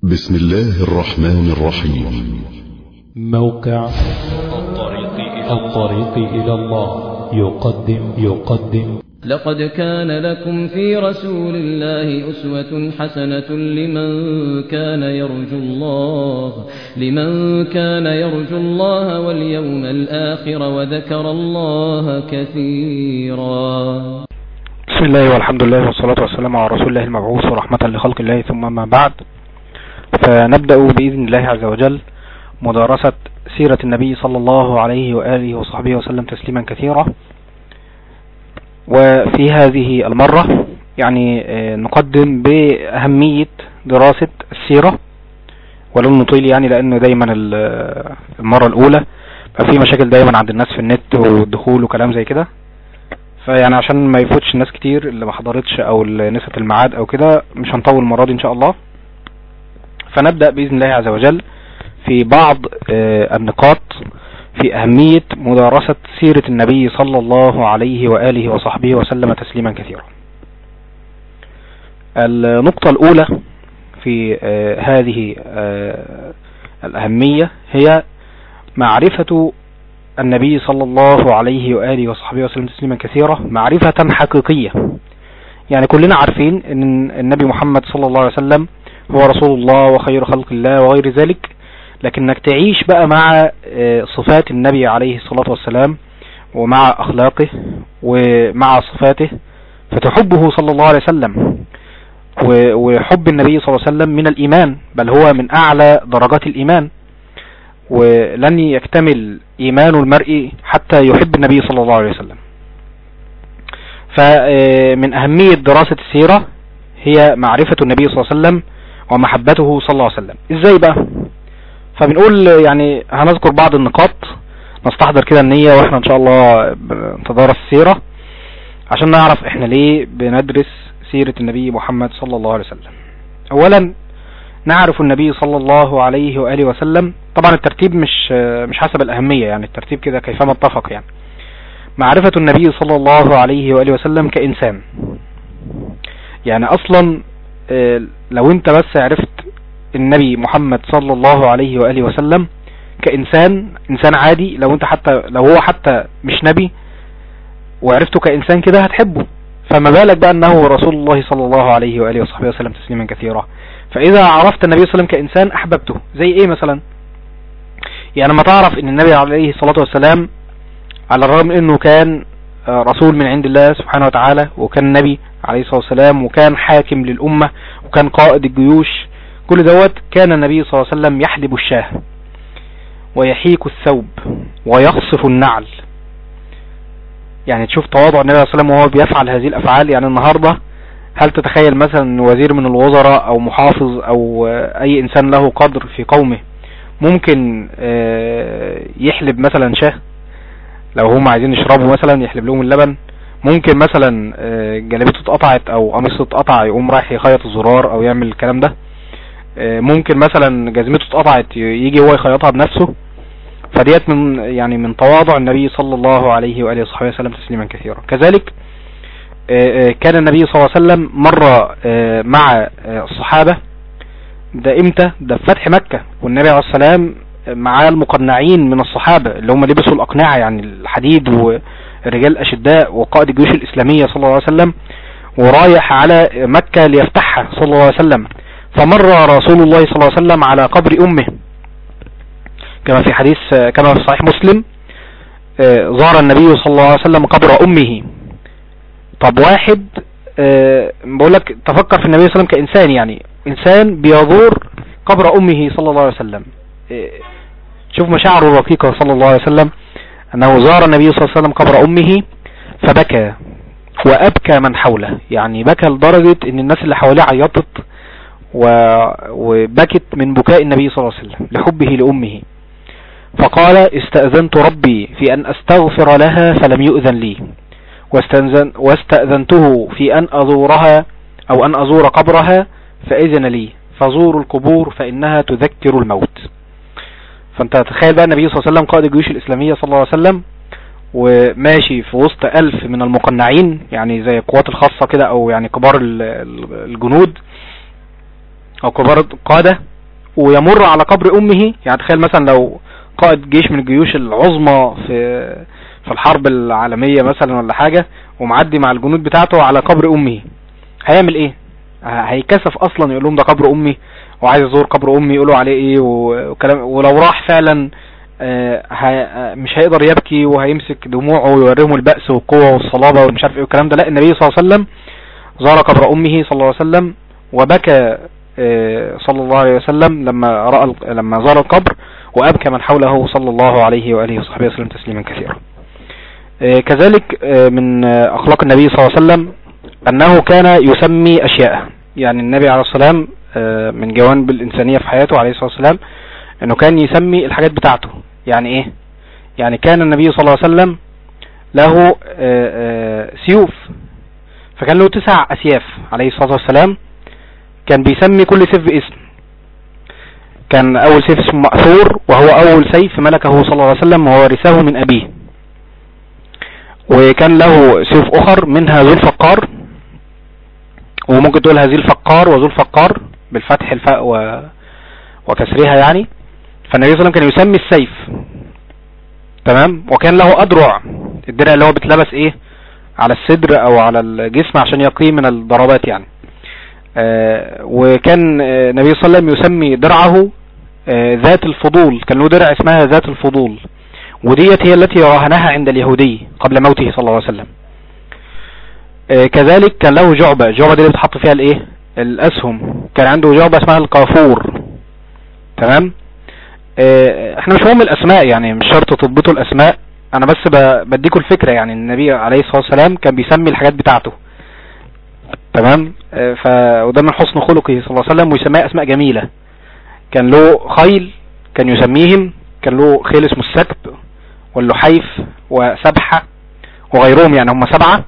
بسم الله الرحمن الرحيم موقع الطريق إلى الله يقدم يقدم لقد كان لكم في رسول الله أسوة حسنة لمن كان يرجو الله لمن كان يرجو الله واليوم الآخر وذكر الله كثيرا بسم الله والحمد لله والصلاة والسلام على رسول الله المبعوث ورحمة لخلق الله ثم ما بعد فنبدأ بإذن الله عز وجل مدارسة سيرة النبي صلى الله عليه وآله وصحبه وسلم تسليما كثيرا وفي هذه المرة يعني نقدم بأهمية دراسة السيرة ولن نطيل يعني لأنه دايما المرة الأولى ففي مشاكل دايما عند الناس في النت والدخول وكلام زي كده فيعني عشان ما يفوتش ناس كتير اللي ما حضرتش او اللي نسيت الميعاد او كده مش هنطول المرة دي ان شاء الله فنبدأ بإذن الله عز وجل في بعض النقاط في أهمية مدارسة سيرة النبي صلى الله عليه وآله وصحبه وسلم تسليما كثيرا النقطة الأولى في هذه الأهمية هي معرفة النبي صلى الله عليه وآله وصحبه وسلم تسليما كثيرا معرفة حقيقية يعني كلنا عارفين ان النبي محمد صلى الله عليه وسلم هو رسول الله وخير خلق الله وغير ذلك لكنك تعيش بقى مع صفات النبي عليه الصلاة والسلام ومع أخلاقه ومع صفاته فتحبه صلى الله عليه وسلم وحب النبي صلى الله عليه وسلم من الإيمان بل هو من أعلى درجات الإيمان ولن يكتمل إيمان المرء حتى يحب النبي صلى الله عليه وسلم فمن أهمية دراسة السيرة هي معرفة النبي صلى الله عليه وسلم ومحبته صلى الله عليه وسلم ازاي بقى فبنقول يعني هنذكر بعض النقاط نستحضر كده النية واحنا ان شاء الله نتدارس السيرة عشان نعرف احنا ليه بندرس سيرة النبي محمد صلى الله عليه وسلم اولا نعرف النبي صلى الله عليه وآله وسلم طبعا الترتيب مش مش حسب الأهمية يعني الترتيب كده كيفما اتفق يعني معرفة النبي صلى الله عليه وآله وسلم كإنسان يعني أصلا لو انت بس عرفت النبي محمد صلى الله عليه وآله وسلم كإنسان إنسان عادي لو انت حتى لو هو حتى مش نبي وعرفته كإنسان كده هتحبه فما بالك بقى أنه رسول الله صلى الله عليه وآله وصحبه وسلم تسليما كثيرا فإذا عرفت النبي صلى الله عليه وسلم كإنسان أحببته زي إيه مثلا يعني ما تعرف أن النبي عليه الصلاة والسلام على الرغم أنه كان رسول من عند الله سبحانه وتعالى وكان نبي عليه الصلاة والسلام وكان حاكم للأمة وكان قائد الجيوش كل دوت كان النبي صلى الله عليه وسلم يحلب الشاه ويحيك الثوب ويخصف النعل يعني تشوف تواضع النبي صلى الله عليه وسلم وهو بيفعل هذه الأفعال يعني النهاردة هل تتخيل مثلا وزير من الوزراء او محافظ او اي انسان له قدر في قومه ممكن يحلب مثلا شاه لو هم عايزين يشربوا مثلا يحلب لهم اللبن ممكن مثلا جلابيته اتقطعت او قميصه اتقطع يقوم رايح يخيط الزرار او يعمل الكلام ده ممكن مثلا جزمته اتقطعت يجي هو يخيطها بنفسه فديت من يعني من تواضع النبي صلى الله عليه واله وصحبه وسلم تسليما كثيرا كذلك كان النبي صلى الله عليه وسلم مر مع الصحابة ده امتى ده في فتح مكة والنبي عليه السلام مع المقنعين من الصحابة اللي هم لبسوا الأقنعة يعني الحديد والرجال الأشداء وقائد الجيوش الإسلامية صلى الله عليه وسلم ورايح على مكة ليفتحها صلى الله عليه وسلم فمر رسول الله صلى الله عليه وسلم على قبر أمه كما في حديث كما في صحيح مسلم زار النبي صلى الله عليه وسلم قبر أمه طب واحد أه بقول لك تفكر في النبي صلى الله عليه وسلم كإنسان يعني إنسان بيزور قبر أمه صلى الله عليه وسلم أه شوف مشاعره الرقيقة صلى الله عليه وسلم أنه زار النبي صلى الله عليه وسلم قبر أمه فبكى وأبكى من حوله يعني بكى لدرجة أن الناس اللي حواليه عيطت وبكت من بكاء النبي صلى الله عليه وسلم لحبه لأمه فقال استأذنت ربي في أن أستغفر لها فلم يؤذن لي واستأذنته في أن أزورها أو أن أزور قبرها فإذن لي فزوروا القبور فإنها تذكر الموت فأنت تخيل بقى النبي صلى الله عليه وسلم قائد الجيوش الإسلامية صلى الله عليه وسلم وماشي في وسط ألف من المقنعين يعني زي القوات الخاصة كده أو يعني كبار الجنود أو كبار القادة ويمر على قبر امه يعني تخيل مثلا لو قائد جيش من الجيوش العظمى في في الحرب العالمية مثلا ولا حاجة ومعدي مع الجنود بتاعته على قبر امه هيعمل ايه ه- هيكسف اصلا يقول لهم ده قبر امي وعايز ازور قبر امي يقولوا عليه ايه و- وكلام ولو راح فعلا آه، ه- آه، مش هيقدر يبكي وهيمسك دموعه ويوريهم البأس والقوة والصلابة والمش عارف ايه والكلام ده لا النبي صلى الله عليه وسلم زار قبر امه صلى الله عليه وسلم وبكى آه، صلى الله عليه وسلم لما رأى ال- لما زار القبر وأبكى من حوله صلى الله عليه وآله وصحبه وسلم تسليما كثيرا آه، كذلك آه، من آه، أخلاق النبي صلى الله عليه وسلم أنه كان يسمي أشياء يعني النبي عليه الصلاة والسلام آه، من جوانب الإنسانية في حياته عليه الصلاة والسلام أنه كان يسمي الحاجات بتاعته يعني إيه يعني كان النبي صلى الله عليه وسلم له آه، آه، سيوف فكان له تسع أسياف عليه الصلاة والسلام كان بيسمي كل سيف باسم كان أول سيف اسمه مأثور وهو أول سيف ملكه صلى الله عليه وسلم وورثه من أبيه وكان له سيوف أخر منها ذو الفقار وممكن تقول هذه الفقار وذو الفقار بالفتح الفاء و... وكسرها يعني فالنبي صلى الله عليه وسلم كان يسمي السيف تمام وكان له أدرع الدرع اللي هو بتلبس ايه على الصدر او على الجسم عشان يقيه من الضربات يعني آه وكان آه، النبي صلى الله عليه وسلم يسمي درعه آه، ذات الفضول كان له درع اسمها ذات الفضول وديت هي التي راهنها عند اليهودي قبل موته صلى الله عليه وسلم آه، كذلك كان له جعبة الجعبة دي اللي بتحط فيها الايه الاسهم كان عنده جعبة اسمها القافور تمام آه، احنا مش مهم الاسماء يعني مش شرط تضبطوا الاسماء انا بس ب- بديكوا الفكرة يعني النبي عليه الصلاة والسلام كان بيسمي الحاجات بتاعته تمام آه، ف وده من حسن خلقه صلى الله عليه وسلم ويسميها اسماء جميلة كان له خيل كان يسميهم كان له خيل اسمه السكب واللحيف وسبحة وغيرهم يعني هم سبعة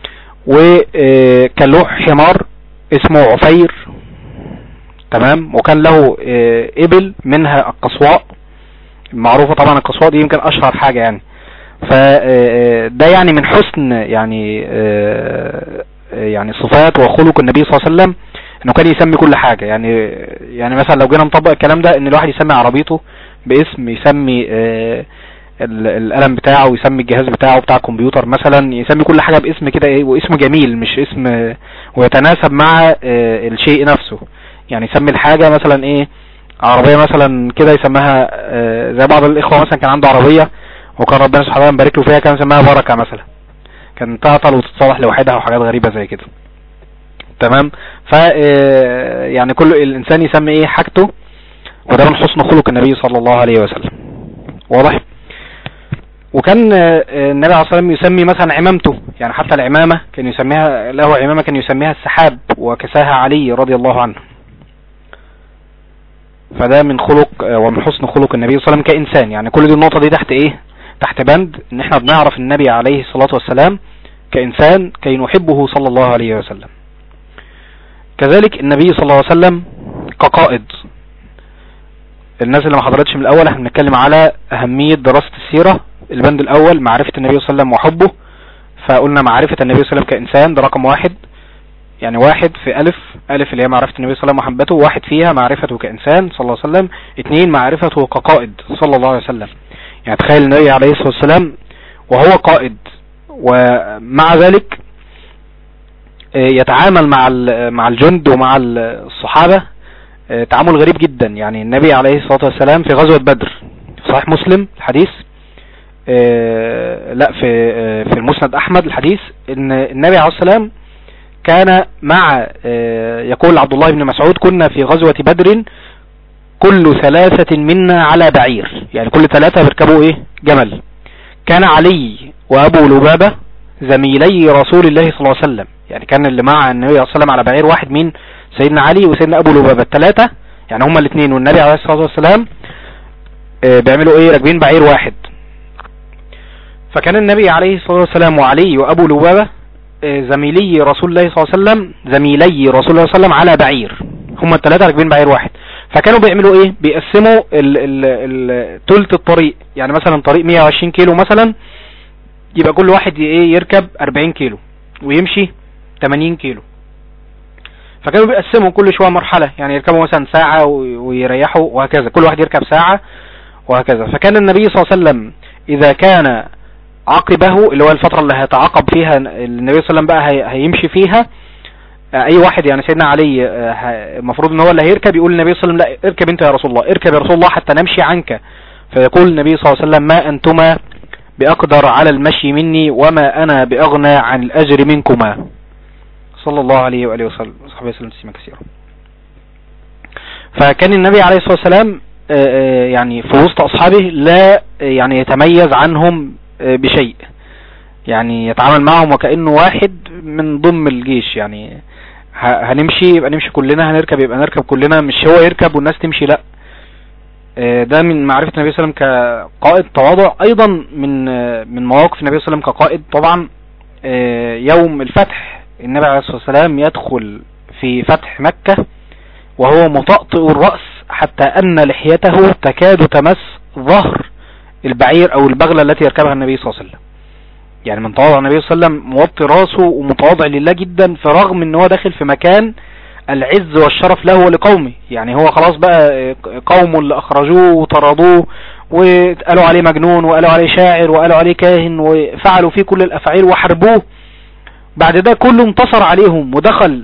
وكان له حمار اسمه عفير تمام وكان له آه، ابل منها القصواء معروفة طبعا القصواء دي يمكن اشهر حاجة يعني فده يعني من حسن يعني آه، يعني صفات وخلق النبي صلى الله عليه وسلم انه كان يسمي كل حاجة يعني يعني مثلا لو جينا نطبق الكلام ده ان الواحد يسمي عربيته باسم يسمي آه، ال- القلم بتاعه ويسمي الجهاز بتاعه بتاع الكمبيوتر مثلا يسمي كل حاجة باسم كده ايه واسم جميل مش اسم آه، ويتناسب مع آه، الشيء نفسه يعني يسمي الحاجة مثلا ايه عربية مثلا كده يسميها آه، زي بعض الاخوة مثلا كان عنده عربية وكان ربنا سبحانه وتعالى مبارك له فيها كان يسميها بركة مثلا كان تعطل وتتصلح لوحدها وحاجات غريبة زي كده تمام ف آه، يعني كل الانسان يسمي ايه حاجته وده من حسن خلق النبي صلى الله عليه وسلم واضح وكان آه، آه، النبي عليه الصلاه والسلام يسمي مثلا عمامته يعني حتى العمامه كان يسميها له عمامه كان يسميها السحاب وكساها علي رضي الله عنه فده من خلق آه، ومن حسن خلق النبي صلى الله عليه وسلم كإنسان يعني كل دي النقطة دي تحت ايه تحت بند ان احنا بنعرف النبي عليه الصلاة والسلام كإنسان كي نحبه صلى الله عليه وسلم كذلك النبي صلى الله عليه وسلم كقائد الناس اللي ما حضرتش من الاول احنا بنتكلم على اهمية دراسة السيرة البند الاول معرفة النبي صلى الله عليه وسلم وحبه فقلنا معرفة النبي صلى الله عليه وسلم كإنسان ده رقم واحد يعني واحد في ألف ألف اللي هي معرفة النبي صلى الله عليه وسلم ومحبته واحد فيها معرفته كإنسان صلى الله عليه وسلم اثنين معرفته كقائد صلى الله عليه وسلم يعني تخيل النبي عليه الصلاة والسلام وهو قائد ومع ذلك آه، يتعامل مع ال- مع الجند ومع ال- الصحابة آه، تعامل غريب جدا يعني النبي عليه الصلاة والسلام في غزوة بدر في صحيح مسلم الحديث آه، لا في آه، في المسند احمد الحديث ان النبي عليه الصلاة والسلام كان مع آه، يقول عبد الله بن مسعود كنا في غزوة بدر كل ثلاثة منا على بعير يعني كل ثلاثة بيركبوا ايه جمل كان علي وابو لبابة زميلي رسول الله صلى الله عليه وسلم يعني كان اللي مع النبي صلى الله عليه وسلم على بعير واحد مين سيدنا علي وسيدنا ابو لبابة الثلاثة يعني هما الاثنين والنبي عليه الصلاة والسلام آه، بيعملوا ايه راكبين بعير واحد فكان النبي عليه الصلاة والسلام وعلي وابو لبابة آه، زميلي رسول الله صلى الله عليه وسلم زميلي رسول الله صلى الله عليه وسلم على بعير هما الثلاثة راكبين بعير واحد فكانوا بيعملوا ايه بيقسموا ال ال ال تلت الطريق يعني مثلا طريق 120 كيلو مثلا يبقى كل واحد ي- ايه يركب 40 كيلو ويمشي 80 كيلو فكانوا بيقسموا كل شوية مرحلة يعني يركبوا مثلا ساعة و- ويريحوا وهكذا كل واحد يركب ساعة وهكذا فكان النبي صلى الله عليه وسلم إذا كان عقبه اللي هو الفترة اللي هيتعاقب فيها النبي صلى الله عليه وسلم بقى هي- هيمشي فيها آه، اي واحد يعني سيدنا علي آه، ه- المفروض ان هو اللي هيركب يقول للنبي صلى الله عليه وسلم لا اركب انت يا رسول الله اركب يا رسول الله حتى نمشي عنك فيقول النبي صلى الله عليه وسلم ما انتما باقدر على المشي مني وما انا باغنى عن الاجر منكما صلى الله عليه واله وسلم وصحبه وسلم تسليما كثيرا فكان النبي عليه الصلاه والسلام آه، آه، يعني في وسط اصحابه لا آه، يعني يتميز عنهم آه، بشيء يعني يتعامل معهم وكأنه واحد من ضمن الجيش يعني ه- هنمشي يبقى نمشي كلنا هنركب يبقى نركب كلنا مش هو يركب والناس تمشي لا آه، ده من معرفة النبي صلى الله عليه وسلم كقائد تواضع ايضا من آه، من مواقف النبي صلى الله عليه وسلم كقائد طبعا آه، يوم الفتح النبي عليه الصلاة والسلام يدخل في فتح مكة وهو مطأطئ الرأس حتى ان لحيته تكاد تمس ظهر البعير او البغلة التي يركبها النبي صلى الله عليه وسلم يعني من تواضع النبي صلى الله عليه وسلم موطي راسه ومتواضع لله جدا في رغم ان هو داخل في مكان العز والشرف له ولقومه يعني هو خلاص بقى قوم اللي اخرجوه وطردوه وقالوا عليه مجنون وقالوا عليه شاعر وقالوا عليه كاهن وفعلوا فيه كل الافعال وحربوه بعد ده كله انتصر عليهم ودخل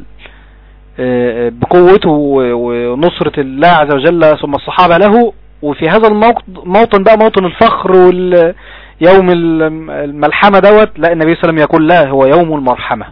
آه، بقوته و- ونصرة الله عز وجل ثم الصحابة له وفي هذا الموطن بقى موطن الفخر وال يوم الم- الملحمة دوت لا النبي صلى الله عليه وسلم يقول لا هو يوم المرحمة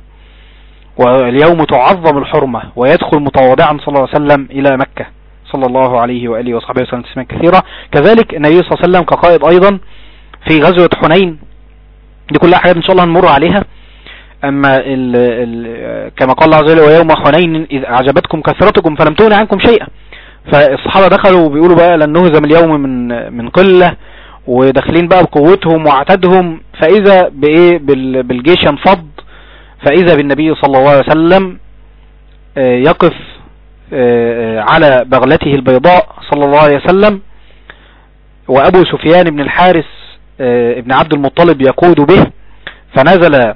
واليوم تعظم الحرمة ويدخل متواضعا صلى الله عليه وسلم إلى مكة صلى الله عليه وآله وصحبه وسلم تسليما كثيرا كذلك النبي صلى الله عليه وسلم كقائد أيضا في غزوة حنين دي كلها حاجات إن شاء الله هنمر عليها أما ال ال كما قال الله عز وجل ويوم حنين إذ أعجبتكم كثرتكم فلم تغن عنكم شيئا فالصحابة دخلوا وبيقولوا بقى لن نهزم اليوم من من قلة وداخلين بقى بقوتهم وعتادهم فإذا بإيه بال- بالجيش ينفض فإذا بالنبي صلى الله عليه وسلم آه، يقف آه، آه، على بغلته البيضاء صلى الله عليه وسلم وأبو سفيان بن الحارس آه، ابن عبد المطلب يقود به فنزل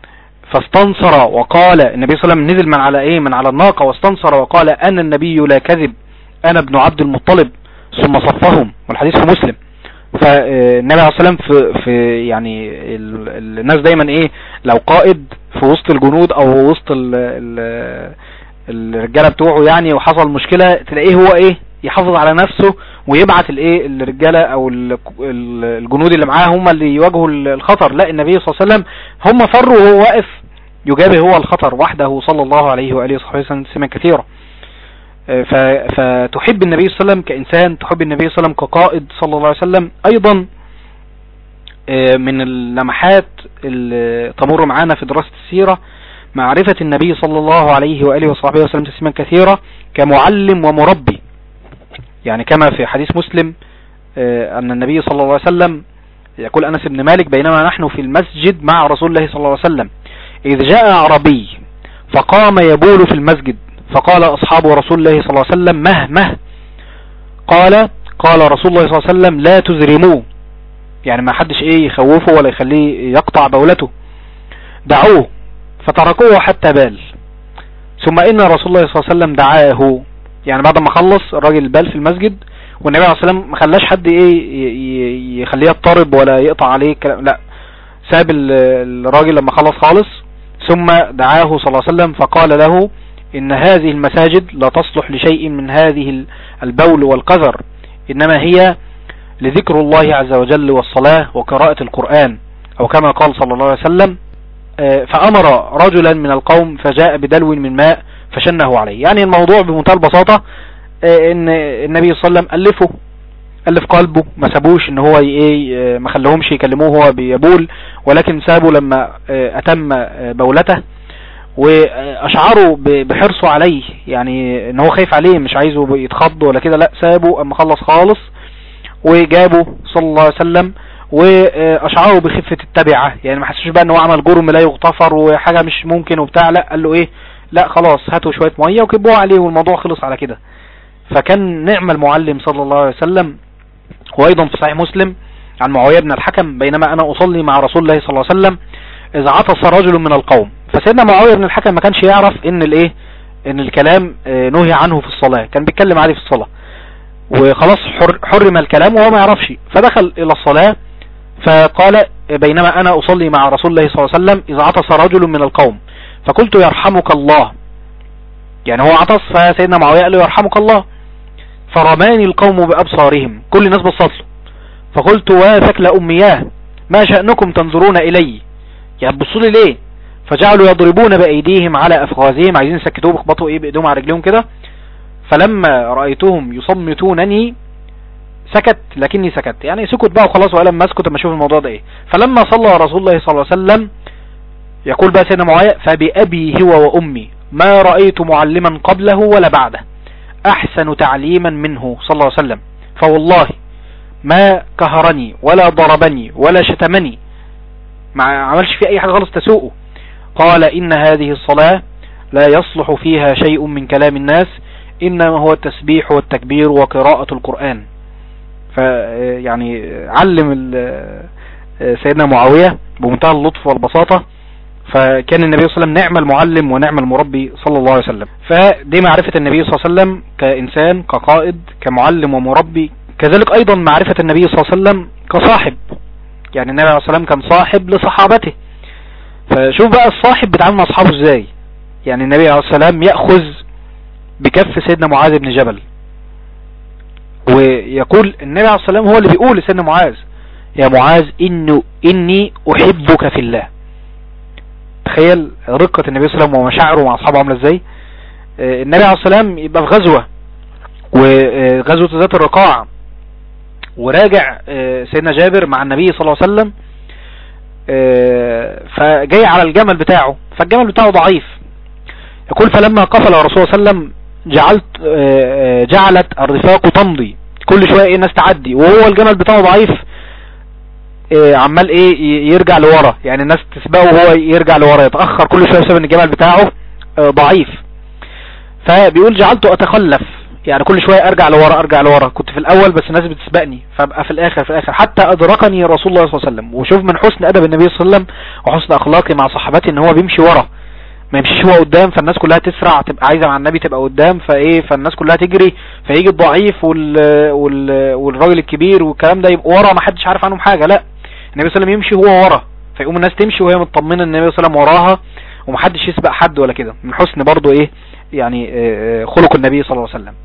فاستنصر وقال النبي صلى الله عليه وسلم نزل من على ايه من على الناقة واستنصر وقال انا النبي لا كذب انا ابن عبد المطلب ثم صفهم والحديث في مسلم فالنبي عليه الصلاه والسلام في في يعني ال- ال- الناس دايما ايه لو قائد في وسط الجنود او وسط ال ال الرجاله بتوعه يعني وحصل مشكله تلاقيه هو ايه يحافظ على نفسه ويبعت الايه الرجاله او ال- ال- الجنود اللي معاه هم اللي يواجهوا ال- الخطر لا النبي صلى الله عليه وسلم هم فروا وهو واقف يجابه هو الخطر وحده صلى الله عليه واله وصحبه وسلم تسليما كثيرا ف- فتحب النبي صلى الله عليه وسلم كإنسان تحب النبي صلى الله عليه وسلم كقائد صلى الله عليه وسلم أيضا آه، من اللمحات اللي تمر معانا في دراسة السيرة معرفة النبي صلى الله عليه وآله وصحبه وسلم تسليما كثيرا كمعلم ومربي يعني كما في حديث مسلم آه، أن النبي صلى الله عليه وسلم يقول أنس بن مالك بينما نحن في المسجد مع رسول الله صلى الله عليه وسلم إذ جاء عربي فقام يبول في المسجد فقال أصحاب رسول الله صلى الله عليه وسلم مه مه قال قال رسول الله صلى الله عليه وسلم لا تزرموه يعني ما حدش ايه يخوفه ولا يخليه يقطع بولته دعوه فتركوه حتى بال ثم ان رسول الله صلى الله عليه وسلم دعاه يعني بعد ما خلص الراجل البال في المسجد والنبي عليه الصلاه والسلام ما خلاش حد ايه ي- ي- يخليه يضطرب ولا يقطع عليه كلام لا ساب ال- الراجل لما خلص خالص ثم دعاه صلى الله عليه وسلم فقال له ان هذه المساجد لا تصلح لشيء من هذه ال- البول والقذر انما هي لذكر الله عز وجل والصلاة وقراءة القرآن او كما قال صلى الله عليه وسلم آه، فامر رجلا من القوم فجاء بدلو من ماء فشنه عليه يعني الموضوع بمنتهى البساطة آه، ان النبي صلى الله عليه وسلم الفه الف قلبه ما سابوش ان هو ي- ايه آه، ما خلوهمش يكلموه هو بيبول ولكن سابوا لما آه، اتم آه، بولته واشعروا ب- بحرصه عليه يعني ان هو خايف عليه مش عايزه يتخض ولا كده لا سابه اما خلص خالص وجابه صلى الله عليه وسلم واشعروا بخفة التبعة يعني ما حسوش بقى ان هو عمل جرم لا يغتفر وحاجة مش ممكن وبتاع لا قال له ايه لا خلاص هاتوا شوية مية وكبوه عليه والموضوع خلص على كده فكان نعم المعلم صلى الله عليه وسلم وايضا في صحيح مسلم عن معاوية بن الحكم بينما انا اصلي مع رسول الله صلى الله عليه وسلم اذا عطس رجل من القوم فسيدنا معاوية بن الحكم ما كانش يعرف ان الايه ان الكلام آه، نهي عنه في الصلاة كان بيتكلم عادي في الصلاة وخلاص حر حرم الكلام وهو ما يعرفش فدخل الى الصلاة فقال بينما انا اصلي مع رسول الله صلى الله عليه وسلم اذا عطس رجل من القوم فقلت يرحمك الله يعني هو عطس فسيدنا معاوية قال له يرحمك الله فرماني القوم بأبصارهم كل الناس بصت له فقلت وثكل أمياه ما شأنكم تنظرون إلي يعني بصوا لي ليه فجعلوا يضربون بأيديهم على أفخاذهم عايزين يسكتوه بيخبطوا إيه بإيديهم على رجليهم كده فلما رأيتهم يصمتونني سكت لكني سكت يعني سكت بقى وخلاص وقال لما اسكت اما اشوف الموضوع ده ايه فلما صلى رسول الله صلى الله عليه وسلم يقول بقى سيدنا معاوية فبأبي هو وأمي ما رأيت معلما قبله ولا بعده أحسن تعليما منه صلى الله عليه وسلم فوالله ما كهرني ولا ضربني ولا شتمني ما عملش فيه أي حاجة غلط تسوءه قال إن هذه الصلاة لا يصلح فيها شيء من كلام الناس إنما هو التسبيح والتكبير وقراءة القرآن فيعني علم ال- سيدنا معاوية بمنتهى اللطف والبساطة فكان النبي صلى الله عليه وسلم نعم المعلم ونعم المربي صلى الله عليه وسلم فدي معرفة النبي صلى الله عليه وسلم كإنسان كقائد كمعلم ومربي كذلك أيضا معرفة النبي صلى الله عليه وسلم كصاحب يعني النبي عليه الصلاة والسلام كان صاحب لصحابته فشوف بقى الصاحب بيتعامل مع أصحابه ازاي يعني النبي عليه الصلاة والسلام يأخذ بكف سيدنا معاذ بن جبل ويقول النبي عليه الصلاة والسلام هو اللي بيقول لسيدنا معاذ يا معاذ إنه إني أحبك في الله تخيل رقة النبي صلى الله عليه وسلم ومشاعره مع أصحابه عاملة ازاي آه، النبي عليه الصلاة والسلام يبقى في غزوة وغزوة ذات الرقاع وراجع آه، سيدنا جابر مع النبي صلى الله عليه وسلم آه، فجاي على الجمل بتاعه فالجمل بتاعه ضعيف يقول فلما قفل الرسول صلى الله عليه وسلم جعلت آه، آه، جعلت الرفاق تمضي كل شوية ايه الناس تعدي وهو الجمل بتاعه ضعيف آه، عمال ايه ي- يرجع لورا يعني الناس تسبقه وهو يرجع لورا يتأخر كل شوية بسبب ان الجمل بتاعه آه، ضعيف فبيقول جعلته اتخلف يعني كل شوية ارجع لورا ارجع لورا كنت في الاول بس الناس بتسبقني فابقى في الاخر في الاخر حتى ادركني رسول الله صلى الله عليه وسلم وشوف من حسن ادب النبي صلى الله عليه وسلم وحسن اخلاقه مع صحابته ان هو بيمشي ورا ما يمشيش هو قدام فالناس كلها تسرع تبقى عايزه مع النبي تبقى قدام فايه فالناس كلها تجري فيجي الضعيف وال وال والراجل الكبير والكلام ده يبقى ورا ما حدش عارف عنهم حاجه لا النبي صلى الله عليه وسلم يمشي هو ورا فيقوم الناس تمشي وهي مطمنه ان النبي صلى الله عليه وسلم وراها ومحدش يسبق حد ولا كده من حسن برضو ايه يعني آه، آه، خلق النبي صلى الله عليه وسلم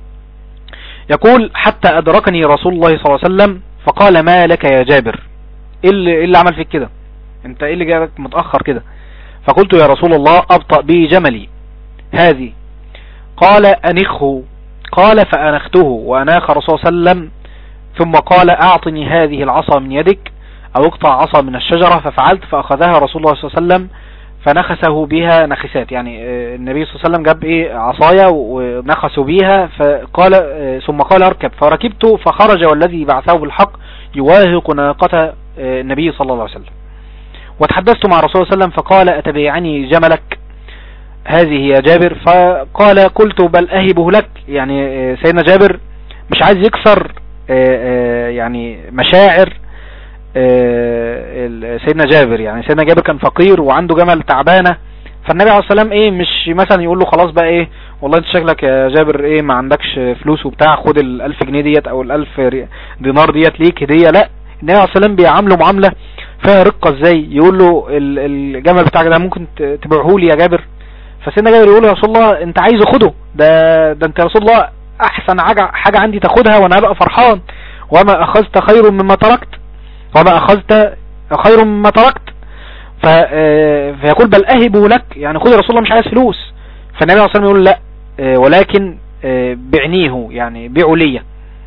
يقول حتى أدركني رسول الله صلى الله عليه وسلم فقال ما لك يا جابر ايه اللي, إيه اللي عمل فيك كده انت ايه اللي جابك متأخر كده فقلت يا رسول الله ابطأ بي جملي هذه قال انخه قال فانخته واناخ رسول صلى الله عليه وسلم ثم قال اعطني هذه العصا من يدك او اقطع عصا من الشجرة ففعلت فاخذها رسول الله صلى الله عليه وسلم فنخسه بها نخسات يعني آه، النبي صلى الله عليه وسلم جاب ايه عصايا ونخسوا بيها فقال آه، ثم قال اركب فركبت فخرج والذي بعثه بالحق يواهق ناقة آه، النبي صلى الله عليه وسلم وتحدثت مع رسول الله صلى الله عليه وسلم فقال أتبيعني جملك هذه يا جابر فقال قلت بل أهبه لك يعني آه، سيدنا جابر مش عايز يكسر آه، آه، يعني مشاعر آه، ال- سيدنا جابر يعني سيدنا جابر كان فقير وعنده جمل تعبانة فالنبي عليه الصلاة والسلام ايه مش مثلا يقول له خلاص بقى ايه والله انت شكلك يا جابر ايه ما عندكش فلوس وبتاع خد الالف جنيه ديت او الالف ري- دينار ديت ليك هدية لا النبي عليه الصلاة والسلام بيعامله معاملة فيها رقة ازاي يقول له ال- الجمل بتاعك ده ممكن ت- تبيعه لي يا جابر فسيدنا جابر يقول له يا رسول الله انت عايز خده ده ده انت يا رسول الله احسن حاجة حاجة عندي تاخدها وانا هبقى فرحان وما اخذت خير مما تركت وما اخذت خير مما تركت ف- آه، فيقول بل اهبه لك يعني خذ يا رسول الله مش عايز فلوس فالنبي عليه الصلاه والسلام يقول لا آه، ولكن آه، بعنيه يعني بيعوا ليا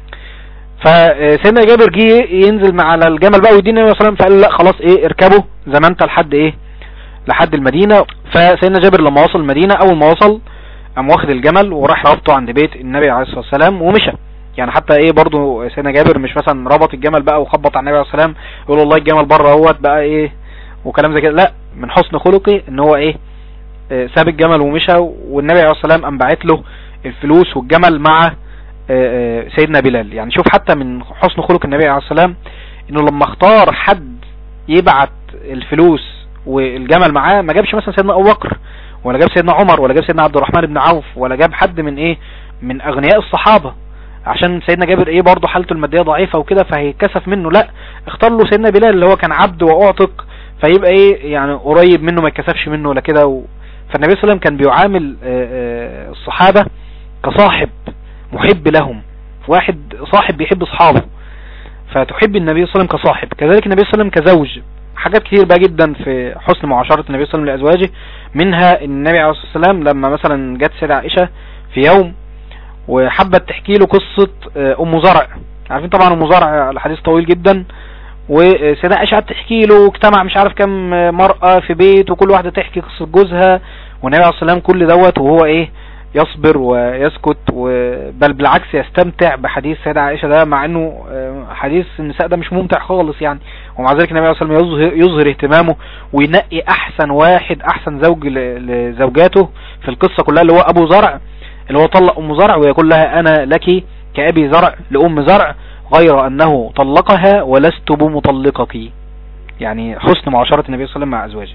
فسيدنا جابر جه ينزل مع على الجمل بقى ويدينا النبي صلى الله عليه وسلم فقال له لا خلاص ايه اركبه زي ما انت لحد ايه لحد المدينة فسيدنا جابر لما وصل المدينة اول ما وصل قام واخد الجمل وراح ربطه عند بيت النبي عليه الصلاة والسلام ومشى يعني حتى ايه برضو سيدنا جابر مش مثلا ربط الجمل بقى وخبط على النبي عليه الصلاة والسلام يقول والله الجمل بره اهوت بقى ايه وكلام زي كده لا من حسن خلقي ان هو ايه آه، ساب الجمل ومشى والنبي عليه الصلاة والسلام قام باعت له الفلوس والجمل مع آه، آه، سيدنا بلال يعني شوف حتى من حسن خلق النبي عليه الصلاة والسلام انه لما اختار حد يبعت الفلوس والجمل معاه ما جابش مثلا سيدنا ابو بكر ولا جاب سيدنا عمر ولا جاب سيدنا عبد الرحمن بن عوف ولا جاب حد من ايه من اغنياء الصحابة عشان سيدنا جابر ايه برضه حالته المادية ضعيفة وكده فهيتكسف منه لا اختار له سيدنا بلال اللي هو كان عبد واعتق فيبقى ايه يعني قريب منه ما يتكسفش منه ولا كده و... فالنبي صلى الله عليه وسلم كان بيعامل الصحابة كصاحب محب لهم واحد صاحب بيحب اصحابه فتحب النبي صلى الله عليه وسلم كصاحب كذلك النبي صلى الله عليه وسلم كزوج حاجات كتير بقى جدا في حسن معاشرة النبي صلى الله عليه وسلم لأزواجه منها النبي عليه الصلاة والسلام لما مثلا جت سيدة عائشة في يوم وحبت تحكي له قصة ام زرع عارفين طبعا ام زرع الحديث طويل جدا وسيدة عائشة قعدت تحكي له اجتمع مش عارف كم مرأة في بيت وكل واحدة تحكي قصة جوزها والنبي عليه الصلاة والسلام كل دوت وهو ايه يصبر ويسكت بل بالعكس يستمتع بحديث سيدة عائشة ده مع انه حديث النساء ده مش ممتع خالص يعني ومع ذلك النبي عليه الصلاة والسلام يظهر, يظهر اهتمامه وينقي احسن واحد احسن زوج لزوجاته في القصة كلها اللي هو ابو زرع اللي هو طلق ام زرع ويقول لها انا لك كابي زرع لام زرع غير انه طلقها ولست بمطلقك يعني حسن معاشرة النبي صلى الله عليه وسلم مع ازواجه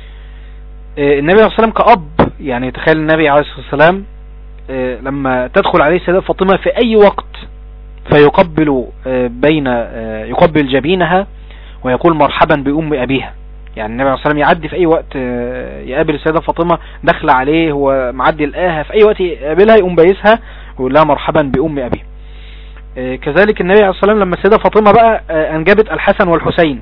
النبي عليه الصلاة والسلام كأب يعني تخيل النبي عليه الصلاة والسلام لما تدخل عليه السيدة فاطمة في اي وقت فيقبل بين يقبل جبينها ويقول مرحبا بأم أبيها يعني النبي عليه الصلاة والسلام يعدي في اي وقت يقابل السيدة فاطمة دخل عليه هو معدي الآها في اي وقت يقابلها يقوم بايسها ويقول لها مرحبا بأم أبيها كذلك النبي عليه الصلاة والسلام لما السيدة فاطمة بقى انجبت الحسن والحسين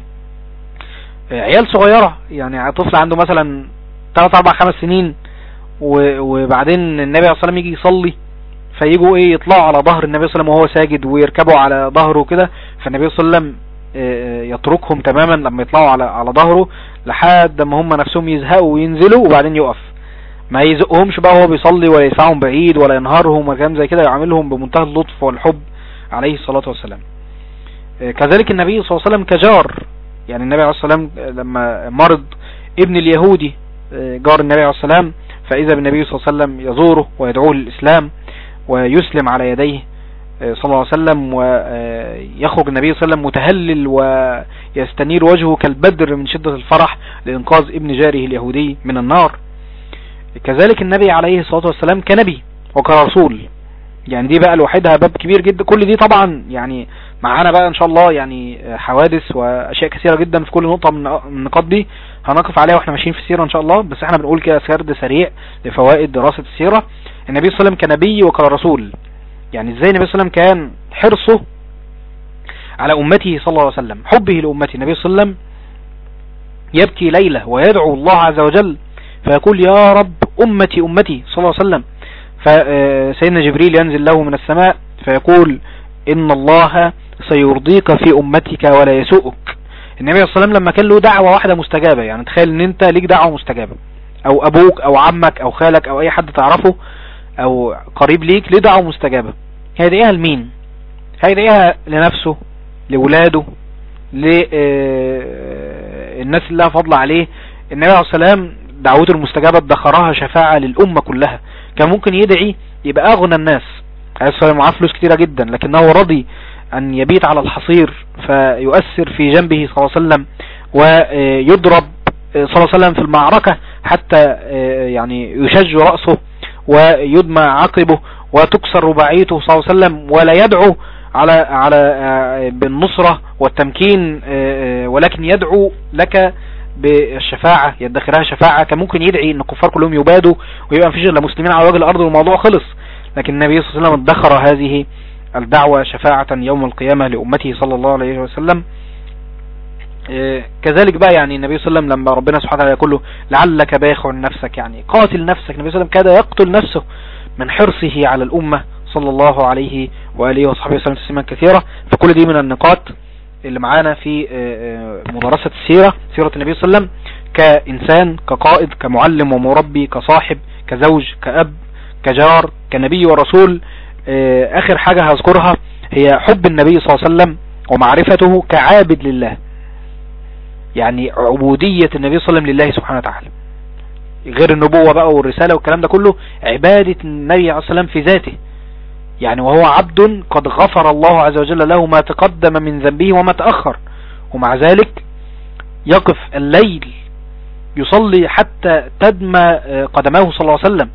عيال صغيرة يعني طفل عنده مثلا 3 4 5 سنين وبعدين النبي عليه الصلاة والسلام يجي يصلي فيجوا ايه يطلعوا على ظهر النبي صلى الله عليه وسلم وهو ساجد ويركبوا على ظهره كده فالنبي صلى الله عليه وسلم يتركهم تماما لما يطلعوا على على ظهره لحد ما هم نفسهم يزهقوا وينزلوا وبعدين يقف ما يزقهمش بقى وهو بيصلي ولا يدفعهم بعيد ولا ينهارهم ولا كلام زي كده يعاملهم بمنتهى اللطف والحب عليه الصلاة والسلام كذلك النبي صلى الله عليه وسلم كجار يعني النبي عليه الصلاة والسلام لما مرض ابن اليهودي جار النبي عليه الصلاة والسلام فإذا بالنبي صلى الله عليه وسلم يزوره ويدعوه للإسلام ويسلم على يديه صلى الله عليه وسلم ويخرج النبي صلى الله عليه وسلم متهلل ويستنير وجهه كالبدر من شدة الفرح لإنقاذ ابن جاره اليهودي من النار كذلك النبي عليه الصلاة والسلام كنبي وكرسول يعني دي بقى لوحدها باب كبير جدا كل دي طبعا يعني معانا بقى ان شاء الله يعني حوادث واشياء كثيرة جدا في كل نقطة من النقاط دي هنقف عليها واحنا ماشيين في السيرة ان شاء الله بس احنا بنقول كده سرد سريع لفوائد دراسة السيرة النبي صلى الله عليه وسلم كنبي وكرسول يعني ازاي النبي صلى الله عليه وسلم كان حرصه على امته صلى الله عليه وسلم حبه لامته النبي صلى الله عليه وسلم يبكي ليلة ويدعو الله عز وجل فيقول يا رب امتي امتي صلى الله عليه وسلم فسيدنا جبريل ينزل له من السماء فيقول ان الله سيرضيك في امتك ولا يسوءك النبي صلى الله عليه وسلم لما كان له دعوة واحدة مستجابة يعني تخيل ان انت ليك دعوة مستجابة او ابوك او عمك او خالك او اي حد تعرفه او قريب ليك ليه دعوة مستجابة هيدعيها لمين هيدعيها لنفسه لولاده للناس اللي لها فضل عليه النبي عليه الصلاة والسلام دعوته المستجابة ادخرها شفاعة للأمة كلها كان ممكن يدعي يبقى أغنى الناس عليه الصلاة والسلام معاه فلوس كتيرة جدا لكنه رضي أن يبيت على الحصير فيؤثر في جنبه صلى الله عليه وسلم ويضرب صلى الله عليه وسلم في المعركة حتى يعني يشج رأسه ويدمى عقبه وتكسر رباعيته صلى الله عليه وسلم ولا يدعو على على بالنصرة والتمكين ولكن يدعو لك بالشفاعة يدخرها شفاعة كان ممكن يدعي ان الكفار كلهم يبادوا ويبقى مفيش الا مسلمين على وجه الارض والموضوع خلص لكن النبي صلى الله عليه وسلم ادخر هذه الدعوة شفاعة يوم القيامة لأمته صلى الله عليه وسلم كذلك بقى يعني النبي صلى الله عليه وسلم لما ربنا سبحانه وتعالى يقول له لعلك باخع نفسك يعني قاتل نفسك النبي صلى الله عليه وسلم كاد يقتل نفسه من حرصه على الأمة صلى الله عليه وآله وصحبه وسلم تسليما كثيرة فكل دي من النقاط اللي معانا في مدرسة السيرة سيرة النبي صلى الله عليه وسلم كإنسان كقائد كمعلم ومربي كصاحب كزوج كأب كجار كنبي ورسول آخر حاجة هذكرها هي حب النبي صلى الله عليه وسلم ومعرفته كعابد لله يعني عبودية النبي صلى الله عليه وسلم لله سبحانه وتعالى غير النبوة بقى والرسالة والكلام ده كله عبادة النبي عليه الصلاة والسلام في ذاته يعني وهو عبد قد غفر الله عز وجل له ما تقدم من ذنبه وما تأخر ومع ذلك يقف الليل يصلي حتى تدمى قدماه صلى الله عليه وسلم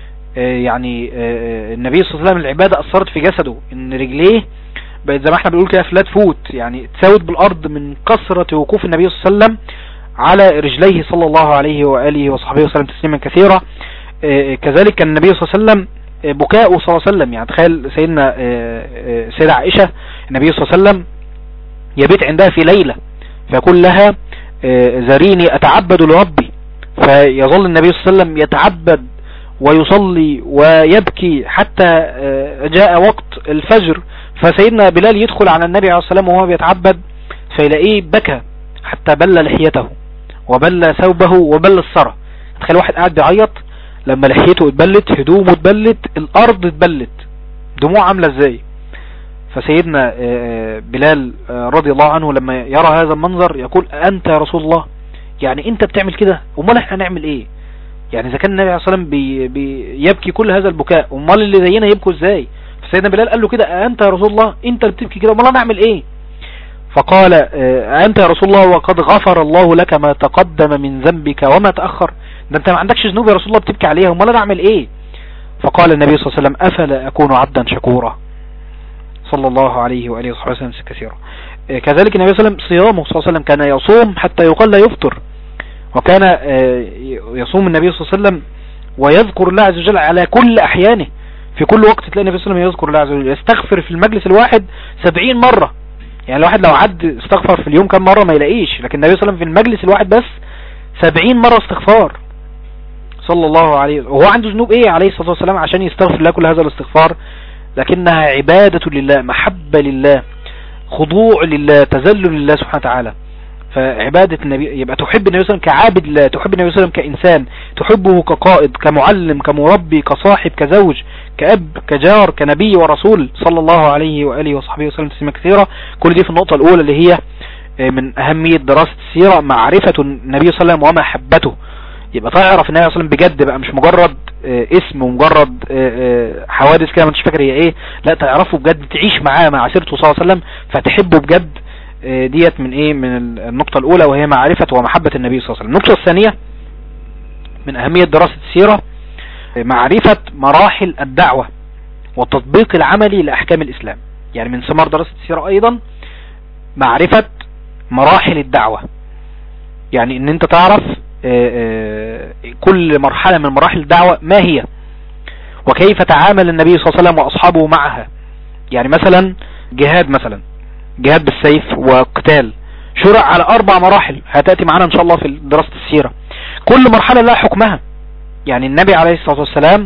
يعني النبي صلى الله عليه وسلم العبادة أثرت في جسده ان رجليه بقت زي ما احنا بنقول كده فلات فوت يعني تساوت بالأرض من كثرة وقوف النبي صلى الله عليه وسلم على رجليه صلى الله عليه وآله وصحبه وسلم تسليما كثيرا كذلك كان النبي صلى الله عليه وسلم بكاؤه صلى الله عليه وسلم يعني تخيل سيدنا سيدة عائشة النبي صلى الله عليه وسلم يبيت عندها في ليلة فيقول لها زريني أتعبد لربي فيظل النبي صلى الله عليه وسلم يتعبد ويصلي ويبكي حتى جاء وقت الفجر فسيدنا بلال يدخل على النبي عليه الصلاة والسلام وهو بيتعبد فيلاقيه بكى حتى بل لحيته وبل ثوبه وبل الثرى تخيل واحد قاعد بيعيط لما لحيته اتبلت هدومه اتبلت الارض اتبلت دموع عاملة ازاي فسيدنا بلال رضي الله عنه لما يرى هذا المنظر يقول انت يا رسول الله يعني انت بتعمل كده امال احنا نعمل ايه يعني اذا كان النبي عليه الصلاة والسلام بي بي يبكي كل هذا البكاء امال اللي زينا يبكوا ازاي فسيدنا بلال قال له كده انت يا رسول الله انت اللي بتبكي كده امال انا اعمل ايه فقال انت يا رسول الله وقد غفر الله لك ما تقدم من ذنبك وما تأخر ده انت ما عندكش ذنوب يا رسول الله بتبكي عليها امال انا اعمل ايه فقال النبي صلى الله عليه وسلم افلا اكون عبدا شكورا صلى الله عليه وآله وصحبه وسلم كثيرا كذلك النبي صلى الله عليه وسلم صيامه صلى الله عليه وسلم كان يصوم حتى يقال لا يفطر وكان يصوم النبي صلى الله عليه وسلم ويذكر الله عز وجل على كل أحيانه في كل وقت تلاقي النبي صلى الله عليه وسلم يذكر الله عز وجل يستغفر في المجلس الواحد سبعين مرة يعني الواحد لو عد استغفر في اليوم كم مرة ما يلاقيش لكن النبي صلى الله عليه وسلم في المجلس الواحد بس سبعين مرة استغفار صلى الله عليه وهو عنده ذنوب ايه عليه الصلاة والسلام عشان يستغفر الله كل هذا الاستغفار لكنها عبادة لله محبة لله خضوع لله تذلل لله سبحانه وتعالى فعبادة النبي يبقى تحب النبي صلى الله عليه وسلم كعابد الله تحب النبي صلى الله عليه وسلم كإنسان تحبه كقائد كمعلم كمربي كصاحب كزوج كأب كجار كنبي ورسول صلى الله عليه وآله وصحبه وسلم تسليما كثيرا كل دي في النقطة الأولى اللي هي من أهمية دراسة السيرة معرفة النبي صلى الله عليه وسلم ومحبته يبقى تعرف النبي صلى الله عليه وسلم بجد بقى مش مجرد اسم ومجرد حوادث كده ما انتش فاكر هي ايه لا تعرفه بجد تعيش معاه مع سيرته صلى الله عليه وسلم فتحبه بجد ديت من ايه من النقطة الاولى وهي معرفة ومحبة النبي صلى الله عليه وسلم النقطة الثانية من اهمية دراسة السيرة معرفة مراحل الدعوة والتطبيق العملي لأحكام الإسلام يعني من ثمار دراسة السيرة أيضا معرفة مراحل الدعوة يعني ان انت تعرف كل مرحلة من مراحل الدعوة ما هي وكيف تعامل النبي صلى الله عليه وسلم وأصحابه معها يعني مثلا جهاد مثلا جهاد بالسيف وقتال شرع على أربع مراحل هتأتي معنا إن شاء الله في دراسة السيرة كل مرحلة لها حكمها يعني النبي عليه الصلاة والسلام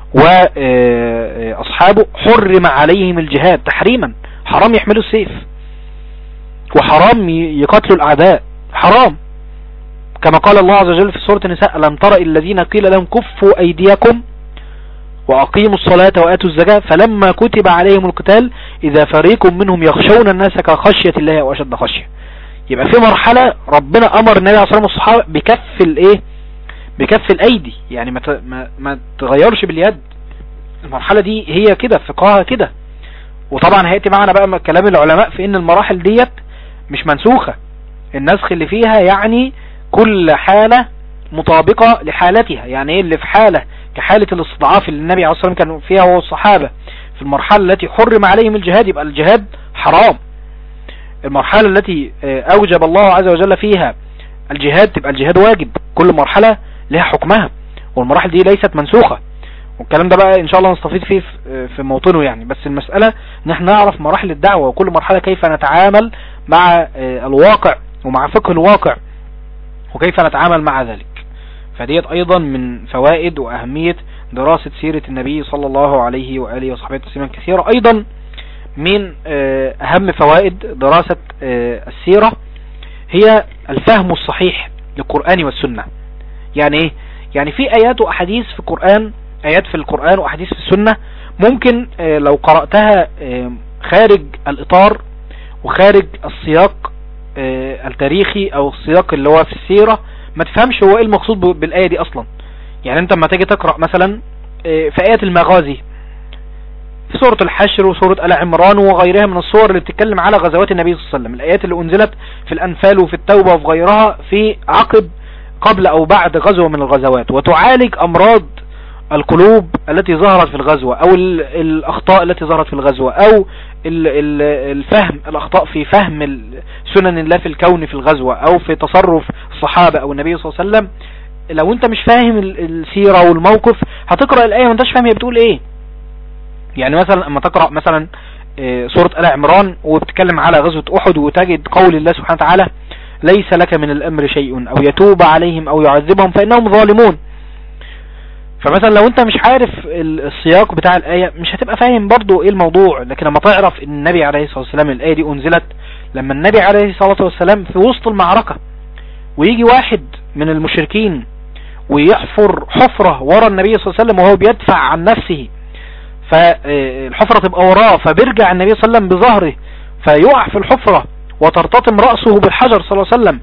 وأصحابه حرم عليهم الجهاد تحريما حرام يحملوا السيف وحرام يقتلوا الأعداء حرام كما قال الله عز وجل في سورة النساء ألم ترى الذين قيل لهم كفوا أيديكم وأقيموا الصلاة وآتوا الزكاة فلما كتب عليهم القتال إذا فريق منهم يخشون الناس كخشية الله وأشد خشية يبقى في مرحلة ربنا أمر النبي عليه الصلاة والسلام والصحابة بكف الإيه بكف الأيدي يعني ما ما, ما تغيرش باليد المرحلة دي هي كده فقهها كده وطبعا هيأتي معنا بقى كلام العلماء في ان المراحل ديت مش منسوخة النسخ اللي فيها يعني كل حالة مطابقة لحالتها يعني ايه اللي في حالة كحالة الاستضعاف اللي النبي عليه الصلاة والسلام كان فيها هو الصحابة في المرحلة التي حرم عليهم الجهاد يبقى الجهاد حرام المرحلة التي اوجب الله عز وجل فيها الجهاد تبقى الجهاد واجب كل مرحلة لها حكمها والمراحل دي ليست منسوخة والكلام ده بقى ان شاء الله نستفيد فيه في موطنه يعني بس المسألة ان احنا نعرف مراحل الدعوة وكل مرحلة كيف نتعامل مع الواقع ومع فقه الواقع وكيف نتعامل مع ذلك فديت ايضا من فوائد واهمية دراسة سيرة النبي صلى الله عليه وآله وصحبه تسليما كثيرا ايضا من اهم فوائد دراسة السيرة هي الفهم الصحيح للقرآن والسنة يعني ايه يعني في ايات واحاديث في القرآن ايات في القرآن واحاديث في السنة ممكن لو قرأتها خارج الاطار وخارج السياق التاريخي او السياق اللي هو في السيرة ما تفهمش هو ايه المقصود بالاية دي اصلا يعني انت لما تيجي تقرأ مثلا في ايات المغازي في سورة الحشر وسورة آل عمران وغيرها من الصور اللي بتتكلم على غزوات النبي صلى الله عليه وسلم الايات اللي انزلت في الانفال وفي التوبة وفي غيرها في عقب قبل او بعد غزوة من الغزوات وتعالج امراض القلوب التي ظهرت في الغزوة او الاخطاء التي ظهرت في الغزوة او الفهم الاخطاء في فهم سنن الله في الكون في الغزوة او في تصرف الصحابة او النبي صلى الله عليه وسلم لو انت مش فاهم السيرة والموقف هتقرأ الاية وانتش فاهم هي بتقول ايه يعني مثلا اما تقرأ مثلا سورة آل عمران وبتتكلم على غزوة احد وتجد قول الله سبحانه وتعالى ليس لك من الامر شيء او يتوب عليهم او يعذبهم فانهم ظالمون فمثلا لو انت مش عارف السياق بتاع الآية مش هتبقى فاهم برضو ايه الموضوع لكن لما تعرف ان النبي عليه الصلاة والسلام الآية دي انزلت لما النبي عليه الصلاة والسلام في وسط المعركة ويجي واحد من المشركين ويحفر حفرة ورا النبي صلى الله عليه وسلم وهو بيدفع عن نفسه فالحفرة تبقى وراه فبيرجع النبي صلى الله عليه وسلم بظهره فيقع في الحفرة وترتطم رأسه بالحجر صلى الله عليه وسلم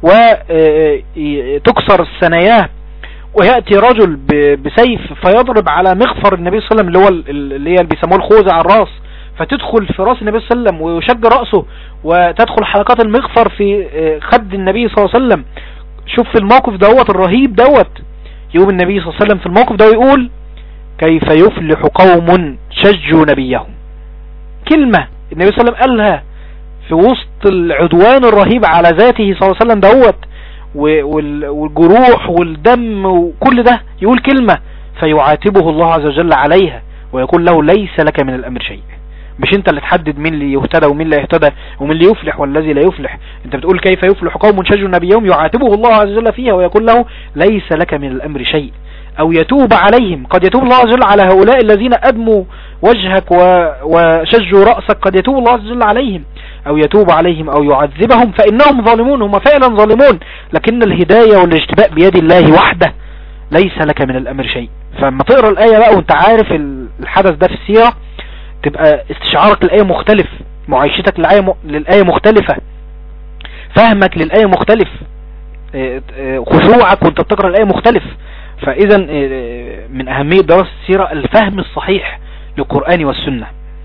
وتكسر الثناياه ويأتي رجل بسيف فيضرب على مغفر النبي صلى الله عليه وسلم اللي هو اللي هي اللي بيسموه الخوذة على الراس فتدخل في راس النبي صلى الله عليه وسلم ويشج رأسه وتدخل حلقات المغفر في خد النبي صلى الله عليه وسلم شوف في الموقف دوت الرهيب دوت يقوم النبي صلى الله عليه وسلم في الموقف ده ويقول كيف يفلح قوم شجوا نبيهم كلمة النبي صلى الله عليه وسلم قالها في وسط العدوان الرهيب على ذاته صلى الله عليه وسلم دوت والجروح والدم وكل ده يقول كلمة فيعاتبه الله عز وجل عليها ويقول له ليس لك من الأمر شيء مش انت اللي تحدد مين اللي يهتدى ومين لا يهتدى ومين اللي يفلح والذي لا يفلح انت بتقول كيف يفلح قوم شجوا نبيهم يعاتبه الله عز وجل فيها ويقول له ليس لك من الأمر شيء او يتوب عليهم قد يتوب الله عز وجل على هؤلاء الذين ادموا وجهك وشجوا رأسك قد يتوب الله عز وجل عليهم او يتوب عليهم او يعذبهم فانهم ظالمون هم فعلا ظالمون لكن الهداية والاجتباء بيد الله وحده ليس لك من الامر شيء فلما تقرأ الاية بقى وانت عارف الحدث ده في السيرة تبقى استشعارك للآية مختلف معايشتك للآية, للآية مختلفة فهمك للآية مختلف خشوعك وانت بتقرأ الآية مختلف فاذا من اهمية دراسة السيرة الفهم الصحيح للقرآن والسنة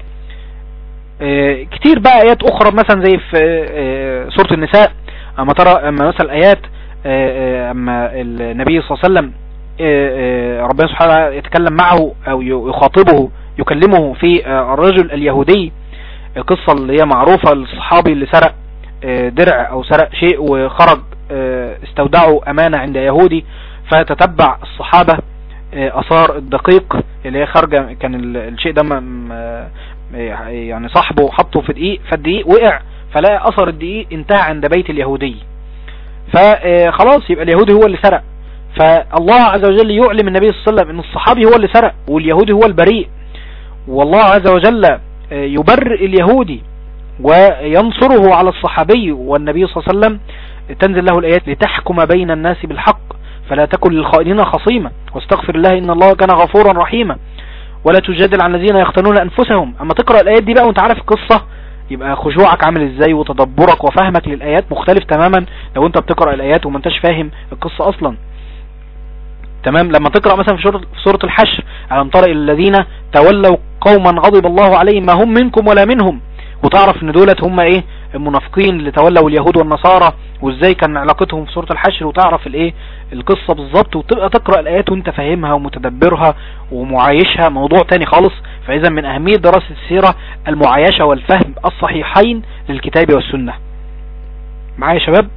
كتير بقى ايات اخرى مثلا زي في سورة النساء اما ترى اما مثلا ايات اما النبي صلى الله عليه وسلم ربنا سبحانه وتعالى يتكلم معه او يخاطبه يكلمه في الرجل اليهودي القصة اللي هي معروفة للصحابي اللي سرق درع او سرق شيء وخرج استودعه امانة عند يهودي فتتبع الصحابة اثار الدقيق اللي هي خارجة كان الشيء ده يعني صاحبه حطه في دقيق فالدقيق وقع فلقى اثر الدقيق انتهى عند بيت اليهودي فخلاص يبقى اليهودي هو اللي سرق فالله عز وجل يعلم النبي صلى الله عليه وسلم ان الصحابي هو اللي سرق واليهودي هو البريء والله عز وجل يبرئ اليهودي وينصره على الصحابي والنبي صلى الله عليه وسلم تنزل له الآيات لتحكم بين الناس بالحق فلا تكن للخائنين خصيما واستغفر الله إن الله كان غفورا رحيما ولا تجادل عن الذين يختنون أنفسهم أما تقرأ الآيات دي بقى وانت عارف القصة يبقى خشوعك عامل ازاي وتدبرك وفهمك للآيات مختلف تماما لو انت بتقرأ الآيات وما انتش فاهم القصة أصلا تمام لما تقرأ مثلا في سورة الحشر ألم ترى الذين تولوا قوما غضب الله عليهم ما هم منكم ولا منهم وتعرف ان دولت هم ايه المنافقين اللي تولوا اليهود والنصارى وازاي كان علاقتهم في سورة الحشر وتعرف الايه القصة بالظبط وتبقى تقرأ الايات وانت فاهمها ومتدبرها ومعايشها موضوع تاني خالص فاذا من اهمية دراسة السيرة المعايشة والفهم الصحيحين للكتاب والسنة معايا يا شباب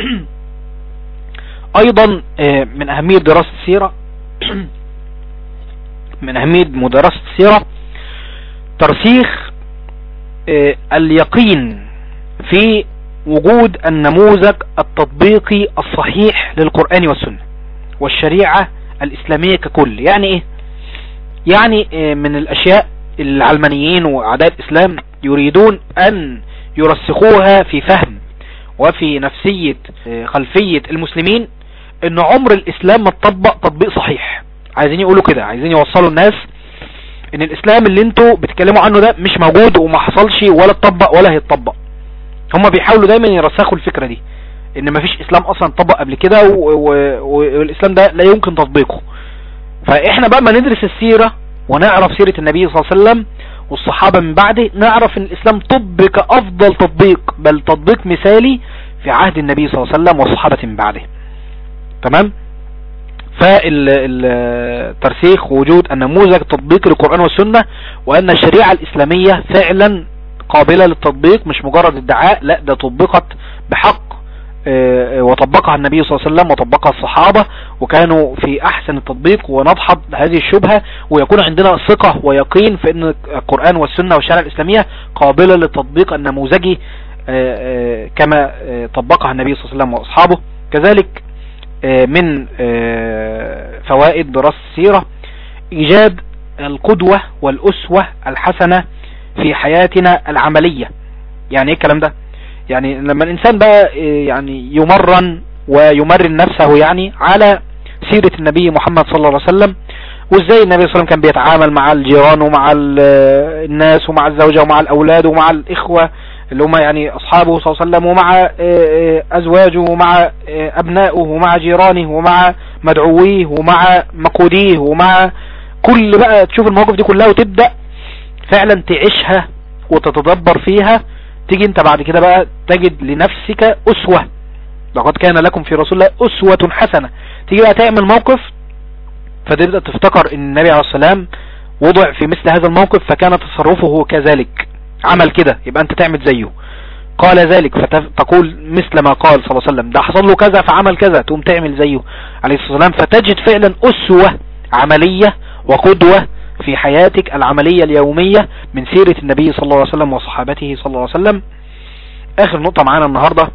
ايضا من اهمية دراسة السيرة من اهمية مدرسة السيرة ترسيخ اليقين في وجود النموذج التطبيقي الصحيح للقرآن والسنة والشريعة الإسلامية ككل يعني إيه يعني من الأشياء العلمانيين وأعداء الإسلام يريدون أن يرسخوها في فهم وفي نفسية خلفية المسلمين ان عمر الإسلام ما تطبق تطبيق صحيح عايزين يقولوا كده عايزين يوصلوا الناس ان الاسلام اللي انتوا بتتكلموا عنه ده مش موجود وما حصلش ولا اتطبق ولا هيتطبق هما بيحاولوا دايما يرسخوا الفكرة دي ان مفيش اسلام اصلا اتطبق قبل كده والاسلام ده لا يمكن تطبيقه فاحنا بقى ما ندرس السيرة ونعرف سيرة النبي صلى الله عليه وسلم والصحابة من بعده نعرف ان الاسلام طبق افضل تطبيق بل تطبيق مثالي في عهد النبي صلى الله عليه وسلم والصحابة من بعده تمام فالترسيخ وجود النموذج تطبيق للقرآن والسنة وأن الشريعة الإسلامية فعلا قابلة للتطبيق مش مجرد ادعاء لا ده طبقت بحق آه، وطبقها النبي صلى الله عليه وسلم وطبقها الصحابة وكانوا في أحسن التطبيق ونضحض هذه الشبهة ويكون عندنا ثقة ويقين في أن القرآن والسنة والشريعة الإسلامية قابلة للتطبيق النموذجي آه، آه، كما آه، طبقها النبي صلى الله عليه وسلم وأصحابه كذلك آه، من آه، فوائد دراسة السيرة إيجاد القدوة والأسوة الحسنة في حياتنا العملية يعني ايه الكلام ده يعني لما الانسان بقى آه، يعني يمرن ويمرن نفسه يعني على سيرة النبي محمد صلى الله عليه وسلم وازاي النبي صلى الله عليه وسلم كان بيتعامل مع الجيران ومع ال- آه، الناس ومع الزوجة ومع الاولاد ومع الاخوة اللي هم يعني اصحابه صلى الله عليه وسلم ومع آه، آه، ازواجه ومع آه، ابنائه ومع جيرانه ومع مدعويه ومع مقوديه ومع كل بقى تشوف المواقف دي كلها وتبدأ فعلا تعيشها وتتدبر فيها تيجي انت بعد كده بقى تجد لنفسك اسوة لقد كان لكم في رسول الله اسوة حسنة تيجي بقى تعمل موقف فتبدأ تفتكر ان النبي عليه السلام وضع في مثل هذا الموقف فكان تصرفه كذلك عمل كده يبقى انت تعمل زيه قال ذلك فتقول مثل ما قال صلى الله عليه وسلم ده حصل له كذا فعمل كذا تقوم تعمل زيه عليه الصلاة والسلام فتجد فعلا أسوة عملية وقدوة في حياتك العملية اليومية من سيرة النبي صلى الله عليه وسلم وصحابته صلى الله عليه وسلم آخر نقطة معانا النهاردة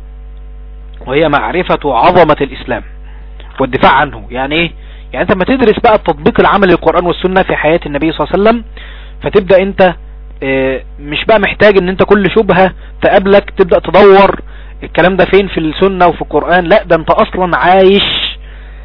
وهي معرفة عظمة الإسلام والدفاع عنه يعني ايه يعني انت لما تدرس بقى التطبيق العملي للقرآن والسنة في حياة النبي صلى الله عليه وسلم فتبدأ انت اه، مش بقى محتاج ان انت كل شبهة تقابلك تبدأ تدور الكلام ده فين في السنة وفي القرآن لا ده انت اصلا عايش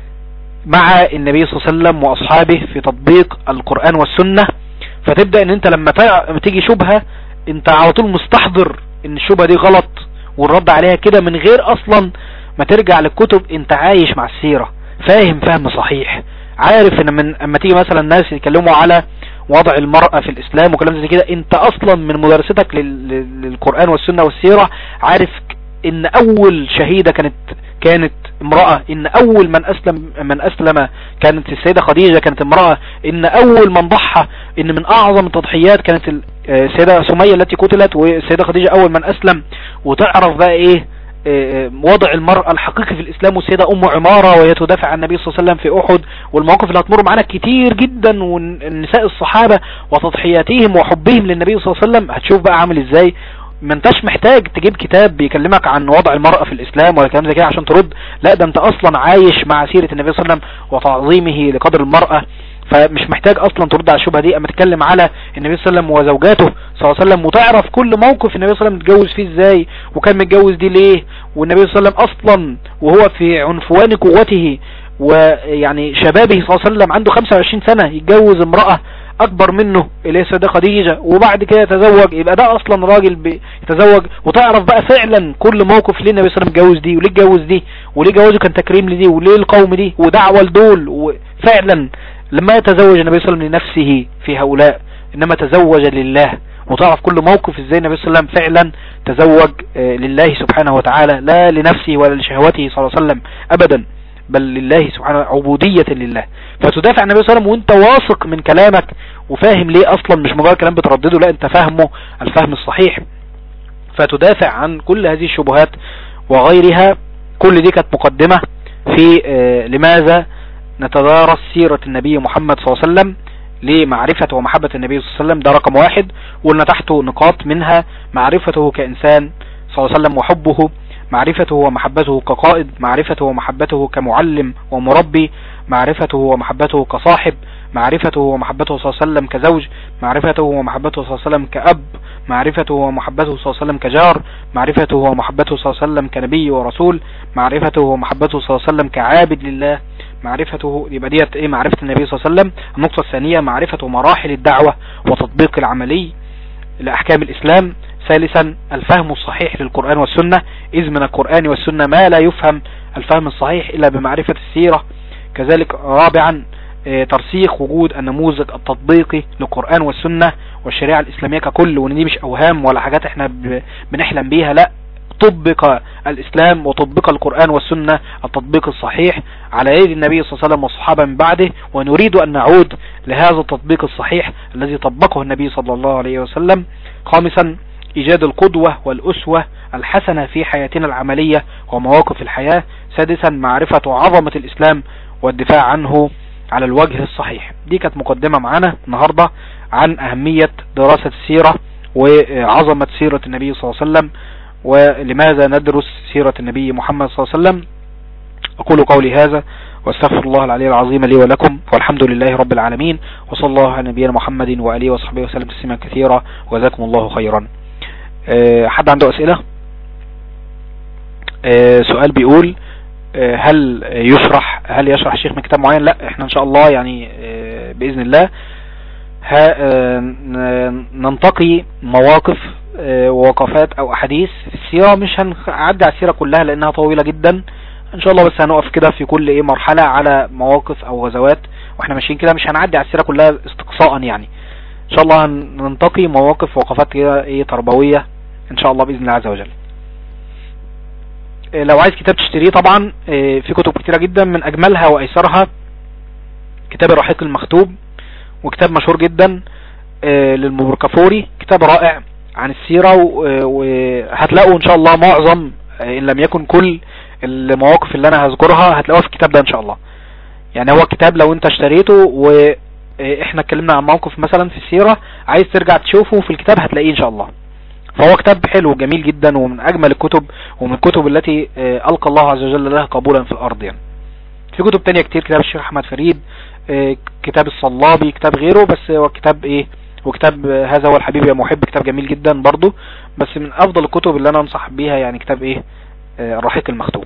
مع النبي صلى الله عليه وسلم واصحابه في تطبيق القرآن والسنة فتبدأ ان انت لما تع- لما تيجي شبهة انت على طول مستحضر ان الشبهة دي غلط والرد عليها كده من غير اصلا ما ترجع للكتب انت عايش مع السيرة فاهم فهم صحيح عارف ان من اما تيجي مثلا الناس يتكلموا على وضع المرأة في الاسلام وكلام زي كده انت اصلا من مدرستك لل- لل- للقرآن والسنة والسيرة عارف ان اول شهيدة كانت كانت امرأة ان اول من اسلم من اسلم كانت السيدة خديجة كانت امرأة ان اول من ضحى ان من اعظم التضحيات كانت ال- آه، السيدة سمية التي قتلت والسيدة خديجة اول من اسلم وتعرف بقى ايه آه، وضع المرأة الحقيقي في الإسلام والسيدة أم عمارة وهي تدافع عن النبي صلى الله عليه وسلم في أحد والمواقف اللي هتمر معانا كتير جدا والنساء الصحابة وتضحياتهم وحبهم للنبي صلى الله عليه وسلم هتشوف بقى عامل ازاي ما انتش محتاج تجيب كتاب بيكلمك عن وضع المرأة في الإسلام ولا كلام زي كده عشان ترد لا ده انت أصلا عايش مع سيرة النبي صلى الله عليه وسلم وتعظيمه لقدر المرأة فمش محتاج اصلا ترد على الشبهه دي اما تتكلم على النبي صلى الله عليه وسلم وزوجاته صلى الله عليه وسلم وتعرف كل موقف النبي صلى الله عليه وسلم اتجوز فيه ازاي وكان متجوز دي ليه والنبي صلى الله عليه وسلم اصلا وهو في عنفوان قوته ويعني شبابه صلى الله عليه وسلم عنده 25 سنة يتجوز امرأة اكبر منه اللي هي السيدة خديجة وبعد كده يتزوج يبقى ده اصلا راجل بيتزوج وتعرف بقى فعلا كل موقف ليه النبي صلى الله عليه وسلم اتجوز دي وليه اتجوز دي وليه جوازه كان تكريم لدي وليه القوم دي ودعوة لدول وفعلا لما يتزوج النبي صلى الله عليه وسلم لنفسه في هؤلاء انما تزوج لله وتعرف كل موقف ازاي النبي صلى الله عليه وسلم فعلا تزوج آه، لله سبحانه وتعالى لا لنفسه ولا لشهوته صلى الله عليه وسلم ابدا بل لله سبحانه عبودية لله فتدافع عن النبي صلى الله عليه وسلم وانت واثق من كلامك وفاهم ليه اصلا مش مجرد كلام بتردده لا انت فاهمه الفهم الصحيح فتدافع عن كل هذه الشبهات وغيرها كل دي كانت مقدمة في آه، لماذا نتدارس سيرة النبي محمد صلى الله عليه وسلم لمعرفة ومحبة النبي صلى الله عليه وسلم ده رقم واحد وقلنا تحته نقاط منها معرفته كإنسان صلى الله عليه وسلم وحبه معرفته ومحبته كقائد معرفته ومحبته كمعلم ومربي معرفته ومحبته كصاحب معرفته ومحبته صلى الله عليه وسلم كزوج معرفته ومحبته صلى الله عليه وسلم كأب معرفته ومحبته صلى الله عليه وسلم كجار معرفته ومحبته صلى الله عليه وسلم كنبي ورسول معرفته ومحبته صلى الله عليه وسلم كعابد لله معرفته يبقى ديت ايه معرفة النبي صلى الله عليه وسلم النقطة الثانية معرفة مراحل الدعوة وتطبيق العملي لأحكام الإسلام ثالثا الفهم الصحيح للقرآن والسنة إذ من القرآن والسنة ما لا يفهم الفهم الصحيح إلا بمعرفة السيرة كذلك رابعا آه، ترسيخ وجود النموذج التطبيقي للقرآن والسنة والشريعة الإسلامية ككل وان دي مش أوهام ولا حاجات احنا ب- بنحلم بيها لا طبق الإسلام وطبق القرآن والسنة التطبيق الصحيح على يد النبي صلى الله عليه وسلم والصحابة من بعده ونريد أن نعود لهذا التطبيق الصحيح الذي طبقه النبي صلى الله عليه وسلم خامسا إيجاد القدوة والأسوة الحسنة في حياتنا العملية ومواقف الحياة سادسا معرفة عظمة الإسلام والدفاع عنه على الوجه الصحيح دي كانت مقدمة معانا النهاردة عن أهمية دراسة السيرة وعظمة سيرة النبي صلى الله عليه وسلم ولماذا ندرس سيرة النبي محمد صلى الله عليه وسلم أقول قولي هذا واستغفر الله العلي العظيم لي ولكم والحمد لله رب العالمين وصلى الله على نبينا محمد وآله وصحبه وسلم تسليما كثيرا وجزاكم الله خيرا أه حد عنده أسئلة أه سؤال بيقول أه هل يشرح هل يشرح الشيخ من كتاب معين لا احنا ان شاء الله يعني بإذن الله ننتقي مواقف ووقفات او احاديث في السيرة مش هنعدي على السيرة كلها لانها طويلة جدا ان شاء الله بس هنقف كده في كل ايه مرحلة على مواقف او غزوات واحنا ماشيين كده مش هنعدي على السيرة كلها استقصاء يعني ان شاء الله هننتقي مواقف ووقفات كده ايه تربوية ان شاء الله باذن الله عز وجل لو عايز كتاب تشتريه طبعا في كتب كتيرة جدا من اجملها وايسرها كتاب الرحيق المختوب وكتاب مشهور جدا للمبركفوري كتاب رائع عن السيرة وهتلاقوا ان شاء الله معظم ان لم يكن كل المواقف اللي انا هذكرها هتلاقوها في الكتاب ده ان شاء الله يعني هو كتاب لو انت اشتريته واحنا اتكلمنا عن موقف مثلا في السيرة عايز ترجع تشوفه في الكتاب هتلاقيه ان شاء الله فهو كتاب حلو وجميل جدا ومن اجمل الكتب ومن الكتب التي القى الله عز وجل لها قبولا في الارض يعني في كتب تانية كتير كتاب الشيخ احمد فريد كتاب الصلابي كتاب غيره بس هو كتاب ايه وكتاب هذا هو الحبيب يا محب كتاب جميل جدا برضو بس من افضل الكتب اللي انا انصح بيها يعني كتاب ايه الرحيق المختوم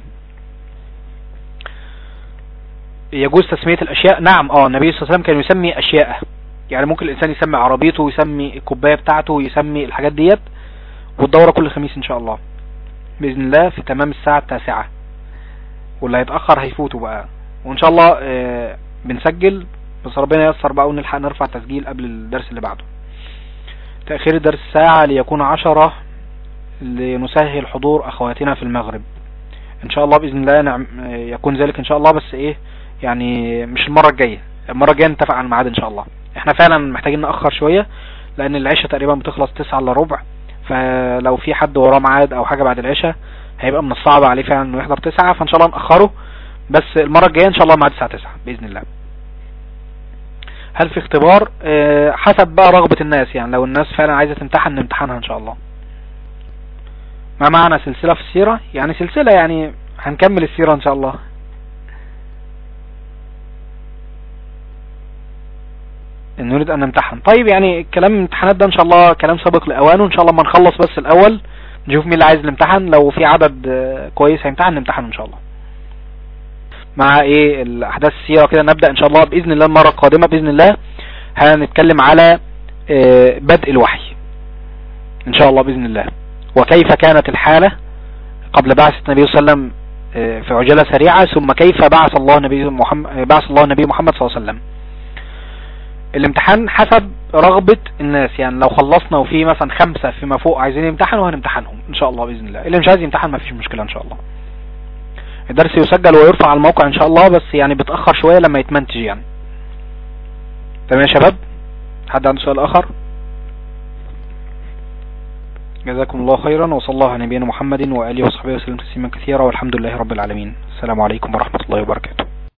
يجوز تسمية الاشياء نعم اه النبي صلى الله عليه وسلم كان يسمي اشياء يعني ممكن الانسان يسمي عربيته يسمي الكوباية بتاعته يسمي الحاجات ديت والدورة كل خميس ان شاء الله باذن الله في تمام الساعة التاسعة واللي هيتأخر هيفوتوا بقى وان شاء الله آه بنسجل بس ربنا ييسر بقى ونلحق نرفع تسجيل قبل الدرس اللي بعده تأخير الدرس ساعة ليكون عشرة لنسهل حضور اخواتنا في المغرب ان شاء الله باذن الله نعم يكون ذلك ان شاء الله بس ايه يعني مش المرة الجاية المرة الجاية نتفق على الميعاد ان شاء الله احنا فعلا محتاجين نأخر شوية لان العشاء تقريبا بتخلص تسعة الا ربع فلو في حد وراه ميعاد او حاجة بعد العشاء هيبقى من الصعب عليه فعلا انه يحضر تسعة فان شاء الله نأخره بس المرة الجاية ان شاء الله ميعاد الساعة تسعة باذن الله هل في اختبار اه حسب بقى رغبة الناس يعني لو الناس فعلا عايزة تمتحن نمتحنها ان شاء الله ما معنا سلسلة في السيرة يعني سلسلة يعني هنكمل السيرة ان شاء الله ان نريد ان نمتحن طيب يعني كلام الامتحانات ده ان شاء الله كلام سابق لاوانه ان شاء الله ما نخلص بس الاول نشوف مين اللي عايز الامتحان لو في عدد كويس هيمتحن نمتحن ان شاء الله مع ايه الاحداث السيرة كده نبدأ ان شاء الله باذن الله المرة القادمة باذن الله هنتكلم على بدء الوحي ان شاء الله باذن الله وكيف كانت الحالة قبل بعثة النبي صلى الله عليه وسلم في عجالة سريعة ثم كيف بعث الله النبي محمد بعث الله النبي محمد صلى الله عليه وسلم الامتحان حسب رغبة الناس يعني لو خلصنا وفي مثلا خمسة فيما فوق عايزين يمتحنوا هنمتحنهم ان شاء الله باذن الله اللي مش عايز يمتحن ما فيش مشكلة ان شاء الله الدرس يسجل ويرفع على الموقع ان شاء الله بس يعني بتأخر شوية لما يتمنتج يعني تمام يا شباب حد عنده سؤال اخر جزاكم الله خيرا وصلى الله على نبينا محمد وآله وصحبه وسلم تسليما كثيرا والحمد لله رب العالمين السلام عليكم ورحمة الله وبركاته